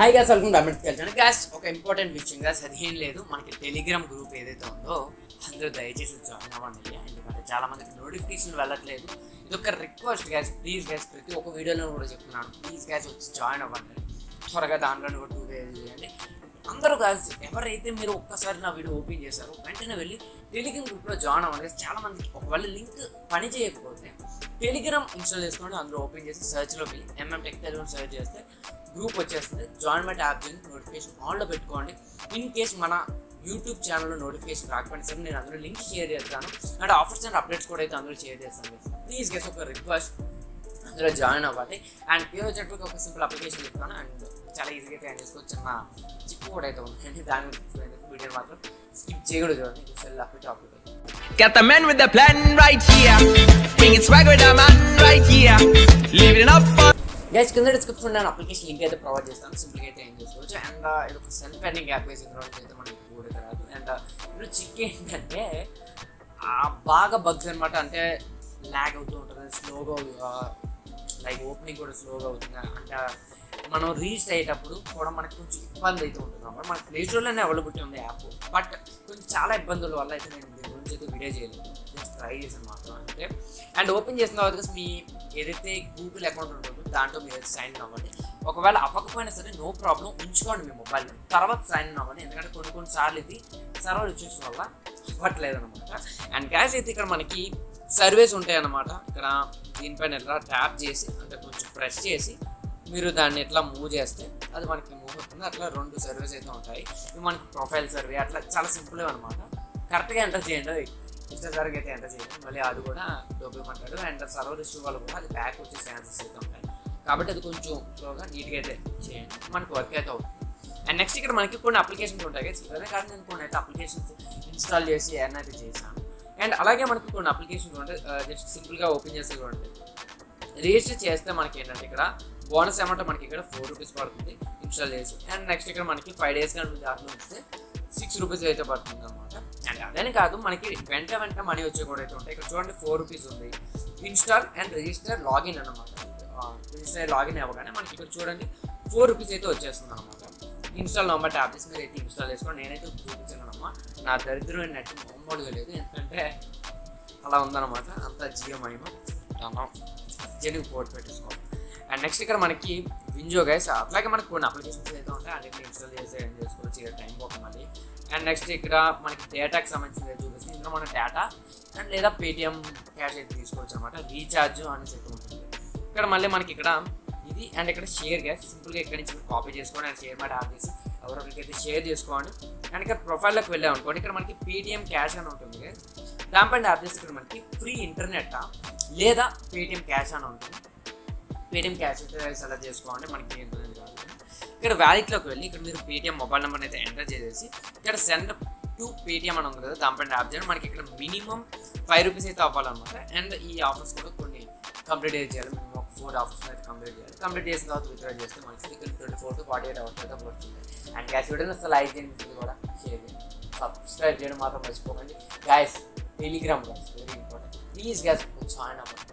Hi guys welcome డామెంట్ కలిసాను guys ఒక ఇంపార్టెంట్ విషయం గ్యాస్ అది ఏం లేదు మనకి టెలిగ్రామ్ గ్రూప్ ఏదైతే ఉందో అందరూ దయచేసి జాయిన్ అవ్వండి ఎందుకంటే చాలా మందికి నోటిఫికేషన్ వెళ్ళట్లేదు ఇది ఒక రిక్వెస్ట్ గ్యాస్ ప్లీజ్ గ్యాస్ ప్రతి ఒక్క వీడియోలో కూడా చెప్తున్నాను ప్లీజ్ గ్యాస్ వచ్చి జాయిన్ అవ్వండి త్వరగా దాంట్లో కూడా టూ డేస్ చేయండి అందరూ గ్యాస్ ఎవరైతే మీరు ఒక్కసారి నా వీడియో ఓపెన్ చేశారో వెంటనే వెళ్ళి టెలిగ్రామ్ గ్రూప్లో జాయిన్ అవ్వండి guys. చాలా మందికి ఒకవేళ లింక్ పని చేయకపోతే టెలిగ్రామ్ ఇన్స్టాల్ చేసుకోండి అందులో ఓపెన్ చేసి సెర్చ్లోకి వెళ్ళి ఎంఎం టెక్ తెలుగు సెర్చ్ చేస్తే గ్రూప్ వచ్చేస్తుంది జాయిన్ బట్ యాప్ చేయండి నోటిఫికేషన్ ఆన్లో పెట్టుకోండి ఇన్ కేస్ మన యూట్యూబ్ ఛానల్లో నోటిఫికేషన్ రాకపోయినా సరే నేను అందులో లింక్ షేర్ చేస్తాను అండ్ ఆఫర్స్ అండ్ అప్డేట్స్ కూడా అయితే అందులో షేర్ చేస్తాను ప్లీజ్ గెస్ ఒక రిక్వెస్ట్ అందులో జాయిన్ అవ్వాలి అండ్ ఈ వచ్చేటప్పుడు ఒక సింపుల్ అప్లికేషన్ చెప్తాను అండ్ చాలా ఈజీగా తయారు చేసుకోవచ్చు చిన్న చిప్పు కూడా అయితే ఉంది అండ్ దాని గురించి వీడియో మాత్రం స్కిప్ చేయకూడదు చూడండి cell update topic Got the man with the plan right here. Bringing swag with the man right here. Living up on. Guys కింద డిస్క్రిప్షన్ నేను అప్లికేషన్ లింక్ అయితే ప్రొవైడ్ చేస్తాను సింపుల్గా అయితే ఏం చేసుకోవచ్చు అండ్ ఇది ఒక సెల్ఫ్ ఎర్నింగ్ యాప్ వేసిన తర్వాత అయితే మనకి కూడా రాదు అండ్ ఇప్పుడు చిక్ ఏంటంటే ఆ బాగా బగ్స్ అనమాట అంటే ల్యాగ్ అవుతూ ఉంటుంది స్లోగా లైక్ ఓపెనింగ్ కూడా స్లోగా అవుతుంది అంటే మనం రీచ్ అయ్యేటప్పుడు కూడా మనకి కొంచెం ఇబ్బంది అయితే ఉంటుంది అన్నమాట మనకి ప్లే స్టోర్లోనే అవైలబిలిటీ ఉంది యాప్ బట్ కొంచెం చాలా ఇబ్బందుల వల్ల అయితే నేను దీని గురించి అయితే వీడియో చేయలేదు జస్ట్ ట్రై చేశాను మాత్రం అంటే అండ్ ఓపెన్ చేసిన తర్వాత మీ ఏదైతే గూగుల్ అకౌంట్ ఉంటుందో దాంట్లో మీరు సైన్ ఇన్ అవ్వండి ఒకవేళ అవ్వకపోయినా సరే నో ప్రాబ్లం ఉంచుకోండి మీ మొబైల్ తర్వాత సైన్ ఇన్ అవ్వండి ఎందుకంటే కొన్ని కొన్ని సార్లు ఇది సర్వర్ ఇష్యూస్ వల్ల అవ్వట్లేదు అనమాట అండ్ గ్యాస్ అయితే ఇక్కడ మనకి సర్వేస్ ఉంటాయి అన్నమాట ఇక్కడ దీనిపైన ఎట్లా ట్యాప్ చేసి అంటే కొంచెం ప్రెస్ చేసి మీరు దాన్ని ఎట్లా మూవ్ చేస్తే అది మనకి మూవ్ అవుతుంది అట్లా రెండు సర్వేస్ అయితే ఉంటాయి ఇవి మనకి ప్రొఫైల్ సర్వే అట్లా చాలా సింపుల్ అనమాట కరెక్ట్గా ఎంటర్ చేయండి ఇష్టసరిగా అయితే ఎంటర్ చేయండి మళ్ళీ అది కూడా దొబ్బమంటాడు అండ్ సర్వర్ ఇష్యూ వల్ల కూడా అది బ్యాక్ వచ్చే ఛాన్సెస్ అయితే ఉంటాయి కాబట్టి అది కొంచెం స్లోగా నీట్గా అయితే చేయండి మనకి వర్క్ అయితే అవుతుంది అండ్ నెక్స్ట్ ఇక్కడ మనకి కొన్ని అప్లికేషన్స్ ఉంటాయి కదా ఇవన్నీ కాదు నేను కొన్ని అయితే అప్లికేషన్స్ ఇన్స్టాల్ చేసి ఎన్ అయితే చేశాను అండ్ అలాగే మనకి కొన్ని అప్లికేషన్స్ ఉంటాయి జస్ట్ సింపుల్గా ఓపెన్ చేస్తే కూడా ఉంటాయి రిజిస్టర్ చేస్తే మనకి ఏంటంటే ఇక్కడ బోనస్ అమౌంట్ మనకి ఇక్కడ ఫోర్ రూపీస్ పడుతుంది ఇన్స్టాల్ చేసి అండ్ నెక్స్ట్ ఇక్కడ మనకి ఫైవ్ డేస్ కానీ దాంట్లో వస్తే సిక్స్ రూపీస్ అయితే పడుతుంది అనమాట అండ్ అదేని కాదు మనకి వెంట వెంట మనీ వచ్చే కూడా అయితే ఉంటాయి ఇక్కడ చూడండి ఫోర్ రూపీస్ ఉంది ఇన్స్టాల్ అండ్ రిజిస్టర్ లాగిన్ అనమాట రిజిస్టర్ లాగిన్ అవ్వగానే మనకి ఇక్కడ చూడండి ఫోర్ రూపీస్ అయితే వచ్చేస్తుంది అనమాట ఇన్స్టాల్ నెంబర్ ట్యాబ్లెట్స్ మీరు అయితే ఇన్స్టాల్ చేసుకోండి నేనైతే చూపించాను అమ్మా నా దరిద్రమైన నెట్ మామూలుగా లేదు ఎందుకంటే అలా ఉందన్నమాట అంత జియో మహిమ మనం జెన్యూ పోర్ట్ పెట్టేసుకోవాలి అండ్ నెక్స్ట్ ఇక్కడ మనకి వింజో గైస్ అట్లాగే మనకి కొన్ని అప్లికేషన్స్ అయితే ఉంటాయి అన్నింటినీ ఇన్స్టాల్ చేసి ఏం చేసుకోవచ్చు ఇక టైం పోక మళ్ళీ అండ్ నెక్స్ట్ ఇక్కడ మనకి డేటాకి సంబంధించి చూపిస్తుంది ఇందులో మన డేటా అండ్ లేదా పేటిఎం క్యాష్ అయితే తీసుకోవచ్చు అనమాట రీఛార్జ్ అనేసి అయితే ఉంటుంది ఇక్కడ మళ్ళీ మనకి ఇక్కడ ఇది అండ్ ఇక్కడ షేర్ గ్యాస్ సింపుల్గా ఇక్కడ నుంచి మీరు కాపీ చేసుకోండి అండ్ షేర్ మాట యాప్ చేసి ఎవరికైతే షేర్ చేసుకోండి అండ్ ఇక్కడ ప్రొఫైల్లోకి వెళ్ళాం అనుకోండి ఇక్కడ మనకి పేటిఎం క్యాష్ అని ఉంటుంది guys. దానిపైన యాప్ చేసి ఇక్కడ మనకి ఫ్రీ ఇంటర్నెట్ లేదా పేటిఎం క్యాష్ అని ఉంటుంది పేటిఎం క్యాష్ అయితే సెలెక్ట్ చేసుకోండి మనకి ఏంటో కాదు ఇక్కడ వ్యాలెట్లోకి వెళ్ళి ఇక్కడ మీరు పేటిఎం మొబైల్ నెంబర్ అయితే ఎంటర్ చేసేసి ఇక్కడ సెండ్ టు పేటిఎం అని ఉంది కదా దానిపైన యాప్ చేయండి మనకి ఇక్కడ మినిమం ఫైవ్ రూపీస్ అయితే అవ్వాలన్నమాట అండ్ ఈ ఆఫర్స్ కూడా కొన్ని కంప్లీట్ అయితే చేయాలి మేము ఒక ఫోర్ ఆఫర్స్ అయితే కంప్లీట్ చేయాలి కంప్లీట్ చేసిన తర్వాత విత్డ్రా చేస్తే మనకి ఇక్కడ twenty four to forty eight hours అయితే పడుతుంది అండ్ గ్యాస్ వీడియో అసలు లైక్ చేయండి ఇది కూడా షేర్ చేయండి సబ్స్క్రైబ్ చేయడం మాత్రం మర్చిపోకండి guys Telegram guys very important please guys join అవ్వండి